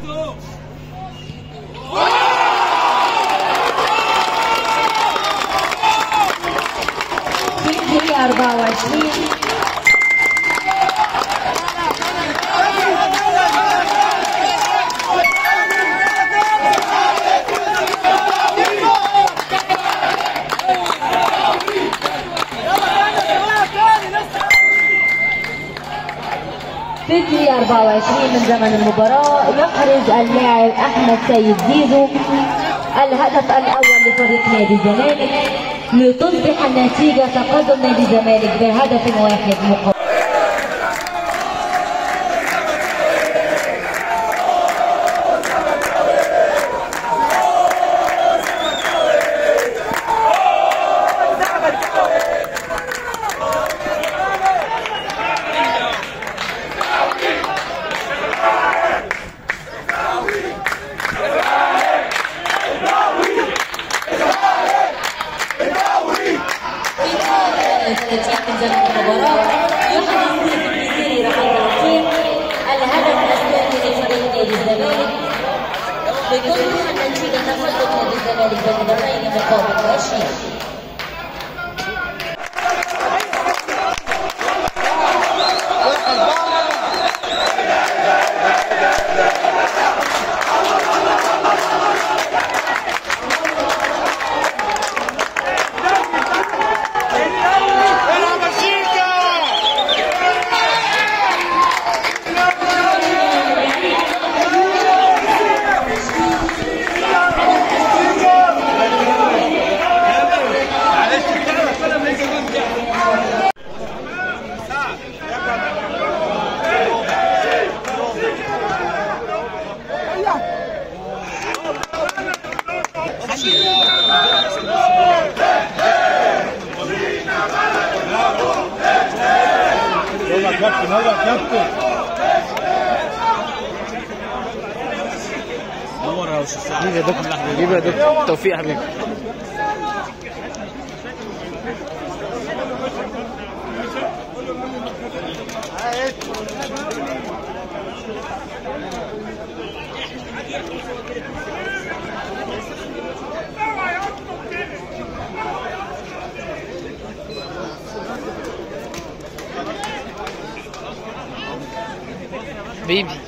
في 24 في الدقيقة 24 من زمن المباراة يحرز اللاعب أحمد سيد زيزو الهدف الأول لفريق نادي الزمالك لتصبح النتيجة تقدم نادي الزمالك بهدف واحد مقابل من زمن المباراة يحرز سيف الجزيري رقم 30 الهدف الثاني لفريق نادي الزمالك لتصبح النتيجة تقدم نادي الزمالك بهدفين مقابل 20 يلا يا كابتن يلا يا كابتن نور يا استاذ سعد حبيبي يا دكتور حبيبي يا دكتور توفيق يا حبيبي حبيبي